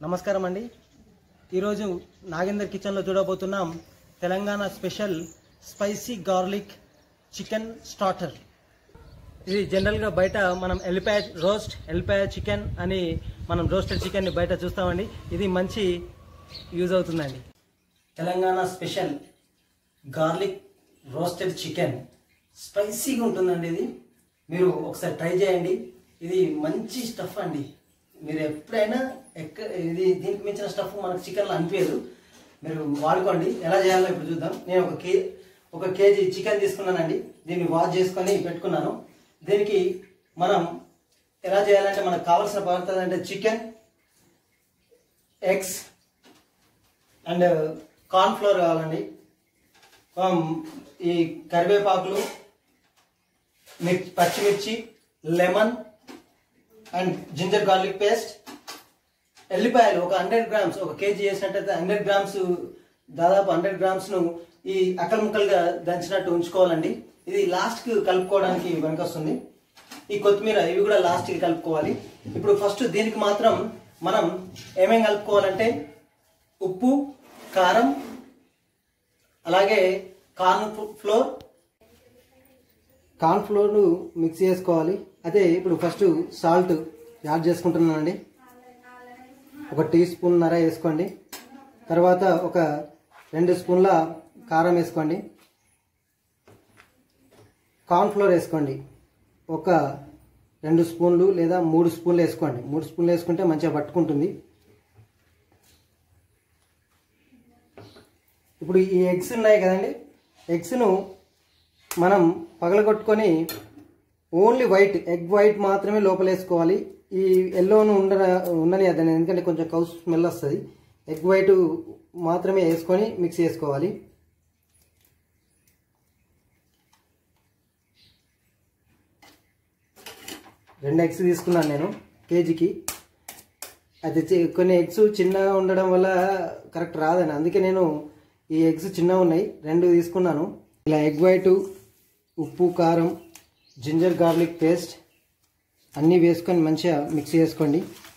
నమస్కారం అండి ఈరోజు నాగేందర్ కిచెన్లో చూడబోతున్నాం Telangana special spicy garlic chicken starter ఇది జనరల్గా బయట మనం ఎల్లిపాయ రోస్ట్ ఎల్లిపాయ చికెన్ అని మనం రోస్టెడ్ చికెన్ని బయట చూస్తామండి ఇది మంచి యూజ్ అవుతుందండి Telangana special garlic roasted chicken స్పైసీగా ఉంటుందండి ఇది మీరు ఒకసారి ట్రై చేయండి ఇది మంచి స్టఫ్ అండి మీరు ఎప్పుడైనా ఎక్క ఇది దీనికి మించిన స్టఫ్ మనకు చికెన్లో అనిపించదు మీరు వాడుకోండి ఎలా చేయాలో ఇప్పుడు చూద్దాం నేను ఒక కే ఒక కేజీ చికెన్ తీసుకున్నానండి దీన్ని వాష్ చేసుకొని పెట్టుకున్నాను దీనికి మనం ఎలా చేయాలంటే మనకు కావాల్సిన పదార్థాలు అంటే chicken eggs and corn flour కావాలండి um, ఈ కరివేపాకులు మిర్చి పచ్చిమిర్చి lemon and ginger garlic paste ఎల్లిపాయలు ఒక హండ్రెడ్ గ్రామ్స్ ఒక కేజీ చేసినట్టయితే హండ్రెడ్ గ్రామ్స్ దాదాపు హండ్రెడ్ గ్రామ్స్ను ఈ అక్కలు ముక్కలుగా దంచినట్టు ఉంచుకోవాలండి ఇది లాస్ట్కి కలుపుకోవడానికి వస్తుంది ఈ కొత్తిమీర ఇవి కూడా లాస్ట్కి కలుపుకోవాలి ఇప్పుడు ఫస్ట్ దీనికి మాత్రం మనం ఏమేం కలుపుకోవాలంటే ఉప్పు కారం అలాగే కార్న్ ఫ్లోర్ కార్న్ ఫ్లోర్ను మిక్స్ చేసుకోవాలి అదే ఇప్పుడు ఫస్ట్ సాల్ట్ యాడ్ చేసుకుంటున్నానండి ఒక టీ స్పూన్ నర వేసుకోండి తర్వాత ఒక రెండు స్పూన్ల కారం వేసుకోండి కార్న్ ఫ్లోర్ వేసుకోండి ఒక రెండు స్పూన్లు లేదా మూడు స్పూన్లు వేసుకోండి మూడు స్పూన్లు వేసుకుంటే మంచిగా పట్టుకుంటుంది ఇప్పుడు ఈ ఎగ్స్ ఉన్నాయి కదండి ఎగ్స్ను మనం పగలగొట్టుకొని ఓన్లీ వైట్ ఎగ్ వైట్ మాత్రమే లోపల వేసుకోవాలి ఈ ఎల్లోను ఉండ ఉండని అదని ఎందుకంటే కొంచెం కౌ స్మెల్ వస్తుంది ఎగ్ వైట్ మాత్రమే వేసుకొని మిక్స్ చేసుకోవాలి రెండు ఎగ్స్ తీసుకున్నాను నేను కేజీకి అది చి- కొన్ని ఎగ్స్ చిన్నగా ఉండడం వల్ల కరెక్ట్ రాదని అందుకే నేను ఈ ఎగ్స్ చిన్నగా ఉన్నాయి రెండు తీసుకున్నాను ఇలా ఎగ్ వైట్ ఉప్పు కారం జింజర్ గార్లిక్ పేస్ట్ అన్నీ వేసుకొని మంచిగా మిక్స్ చేసుకోండి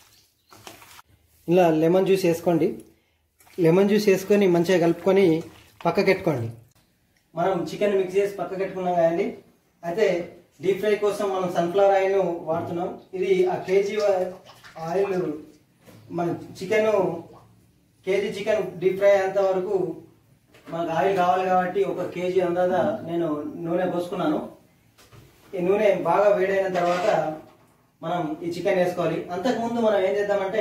ఇలా లెమన్ జ్యూస్ వేసుకోండి లెమన్ జ్యూస్ వేసుకొని మంచిగా కలుపుకొని పక్కకెట్టుకోండి మనం చికెన్ మిక్స్ చేసి పక్కకెట్టుకున్నాం కదండి అయితే డీప్ ఫ్రై కోసం మనం సన్ఫ్లవర్ ఆయిల్ వాడుతున్నాం ఇది ఆ కేజీ ఆయిల్ మన chicken KG chicken deep fry అయ్యేంత వరకు మనకు ఆయిల్ కావాలి కాబట్టి ఒక కేజీ అందాదా నేను నూనె పోసుకున్నాను ఈ నూనె బాగా వేడైన తర్వాత మనం ఈ చికెన్ వేసుకోవాలి అంతకుముందు మనం ఏం చేద్దామంటే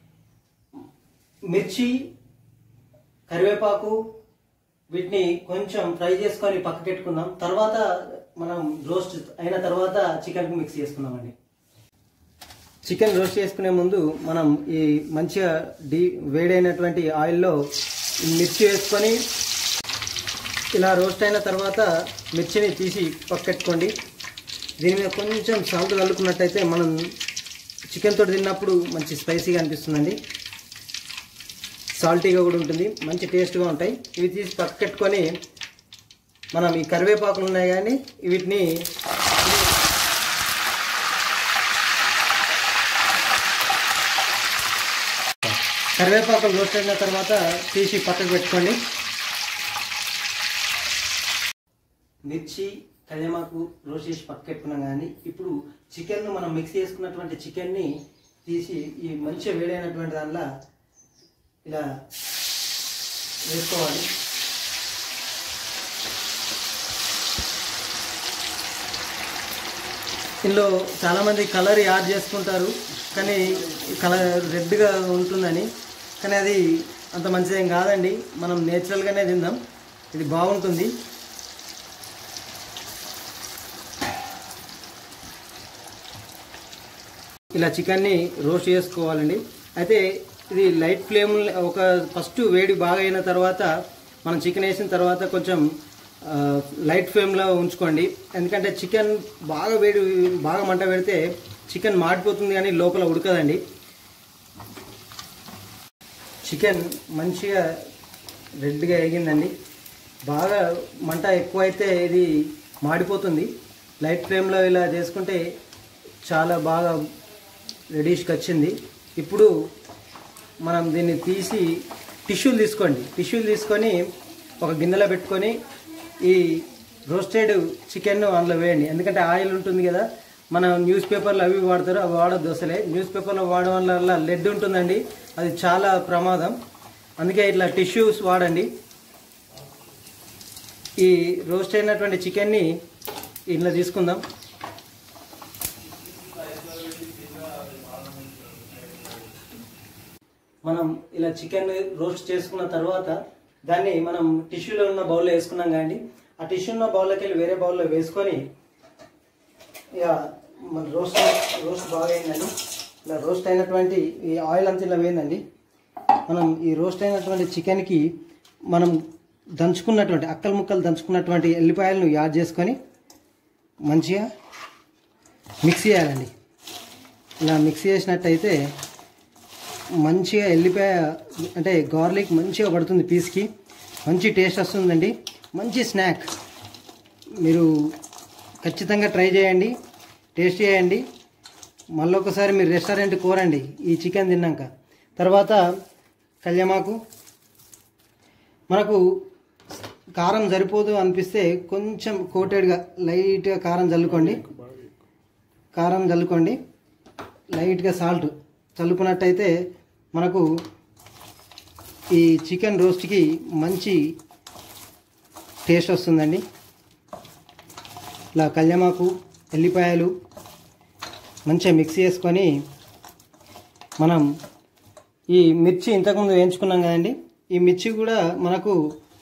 మిర్చి కరివేపాకు వీటిని కొంచెం ఫ్రై చేసుకొని పక్కకెట్టుకుందాం తర్వాత మనం రోస్ట్ అయిన తర్వాత చికెన్ మిక్స్ చేసుకుందామండి చికెన్ రోస్ట్ చేసుకునే ముందు మనం ఈ మంచిగా డీ వేడైనటువంటి ఆయిల్లో ఈ మిర్చి వేసుకొని ఇలా రోస్ట్ అయిన తర్వాత మిర్చిని తీసి పక్కెట్టుకోండి దీని మీద కొంచెం సాల్ట్ కలుపుకున్నట్టయితే మనం చికెన్ తోటి తిన్నప్పుడు మంచి స్పైసీగా అనిపిస్తుందండి సాల్టీగా కూడా ఉంటుంది మంచి టేస్ట్గా ఉంటాయి ఇవి తీసి పక్కకెట్టుకొని మనం ఈ కరివేపాకులు ఉన్నాయి కానీ వీటిని కరివేపాకులు రోస్ట్ అయిన తర్వాత తీసి పక్కకు పెట్టుకోండి మిర్చి కళ్యామాకు రోస్ట్ చేసి పక్క పెట్టుకున్నాం కానీ ఇప్పుడు చికెన్ మనం మిక్స్ చేసుకున్నటువంటి చికెన్ని తీసి ఈ మంచిగా వేడైనటువంటి దానిలో ఇలా వేసుకోవాలి ఇందులో చాలామంది కలర్ యాడ్ చేసుకుంటారు కానీ కలర్ రెడ్గా ఉంటుందని కానీ అది అంత మంచిదేం కాదండి మనం నేచురల్గానే తిందాం ఇది బాగుంటుంది ఇలా చికెన్ని రోస్ట్ చేసుకోవాలండి అయితే ఇది లైట్ ఫ్లేమ్ ఒక ఫస్ట్ వేడి బాగా అయిన తర్వాత మనం చికెన్ వేసిన తర్వాత కొంచెం ఆ, లైట్ ఫ్లేమ్లో ఉంచుకోండి ఎందుకంటే చికెన్ బాగా వేడి బాగా మంట పెడితే చికెన్ మాడిపోతుంది కానీ లోపల ఉడకదండి చికెన్ మంచిగా రెడ్గా ఎగిందండి బాగా మంట ఎక్కువైతే ఇది మాడిపోతుంది లైట్ ఫ్లేమ్లో ఇలా చేసుకుంటే చాలా బాగా రెడీష్కి వచ్చింది ఇప్పుడు మనం దీన్ని తీసి టిష్యూలు తీసుకోండి టిష్యూలు తీసుకొని ఒక గిన్నెలో పెట్టుకొని ఈ రోస్టెడ్ చికెన్ అందులో వేయండి ఎందుకంటే ఆయిల్ ఉంటుంది కదా మనం న్యూస్ పేపర్లు అవి వాడతారు అవి వాడొద్దు అసలే న్యూస్ పేపర్లో వాడడం వల్ల లెడ్ ఉంటుందండి అది చాలా ప్రమాదం అందుకే ఇట్లా టిష్యూస్ వాడండి ఈ రోస్ట్ అయినటువంటి చికెన్ని ఇట్లా తీసుకుందాం మనం ఇలా చికెన్ రోస్ట్ చేసుకున్న తర్వాత దాన్ని మనం టిష్యూలో ఉన్న బౌల్లో వేసుకున్నాం కానీ ఆ టిష్యూ ఉన్న బౌల్లోకి వెళ్ళి వేరే బౌల్లో వేసుకొని ఇక మన రోస్ట్ రోస్ట్ బాగా అయిందండి ఇలా రోస్ట్ అయినటువంటి ఈ ఆయిల్ అంతా ఇలా వేయండి మనం ఈ రోస్ట్ అయినటువంటి చికెన్కి మనం దంచుకున్నటువంటి అక్కలు ముక్కలు దంచుకున్నటువంటి ఎల్లిపాయలను యాడ్ చేసుకొని మంచిగా మిక్స్ చేయాలండి ఇలా మిక్స్ చేసినట్టయితే మంచిగా ఎల్లిపాయ అంటే గార్లిక్ మంచిగా పడుతుంది పీస్కి మంచి టేస్ట్ వస్తుందండి మంచి స్నాక్ మీరు ఖచ్చితంగా ట్రై చేయండి టేస్ట్ చేయండి మళ్ళీ ఒకసారి మీరు రెస్టారెంట్ కోరండి ఈ చికెన్ తిన్నాక తర్వాత కళ్యామాకు మనకు కారం సరిపోదు అనిపిస్తే కొంచెం కోటెడ్గా లైట్గా కారం చల్లుకోండి కారం చల్లుకోండి లైట్గా సాల్ట్ చల్లుకున్నట్టయితే మనకు ఈ చికెన్ రోస్ట్కి మంచి టేస్ట్ వస్తుందండి ఇలా కళ్యామాకు ఎల్లిపాయలు మంచిగా మిక్స్ చేసుకొని మనం ఈ మిర్చి ఇంతకుముందు వేయించుకున్నాం కదండి ఈ మిర్చి కూడా మనకు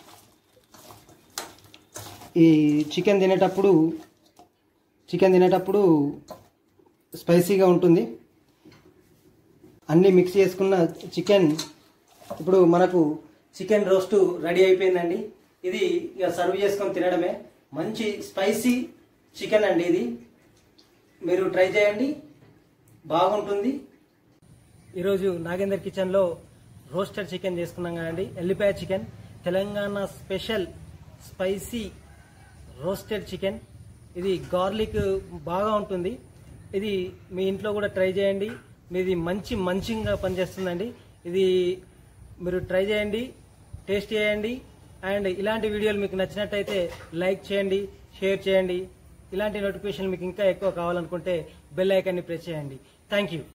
ఈ చికెన్ తినేటప్పుడు చికెన్ తినేటప్పుడు స్పైసీగా ఉంటుంది అన్నీ మిక్స్ చేసుకున్న చికెన్ ఇప్పుడు మనకు చికెన్ రోస్ట్ రెడీ అయిపోయిందండి ఇది ఇక సర్వ్ చేసుకొని తినడమే మంచి స్పైసీ చికెన్ అండి ఇది మీరు ట్రై చేయండి బాగుంటుంది ఈరోజు నాగేందర్ కిచెన్లో రోస్టెడ్ చికెన్ చేసుకున్నాం కదండి ఎల్లిపాయ chicken Telangana special spicy roasted chicken ఇది గార్లిక్ బాగా ఉంటుంది ఇది మీ ఇంట్లో కూడా ట్రై చేయండి మీది మంచి మంచిగా పనిచేస్తుందండి ఇది మీరు ట్రై చేయండి టేస్ట్ చేయండి అండ్ ఇలాంటి వీడియోలు మీకు నచ్చినట్టయితే లైక్ చేయండి షేర్ చేయండి ఇలాంటి నోటిఫికేషన్ మీకు ఇంకా ఎక్కువ కావాలనుకుంటే బెల్ ఐకాన్ని ప్రెస్ చేయండి థ్యాంక్ యూ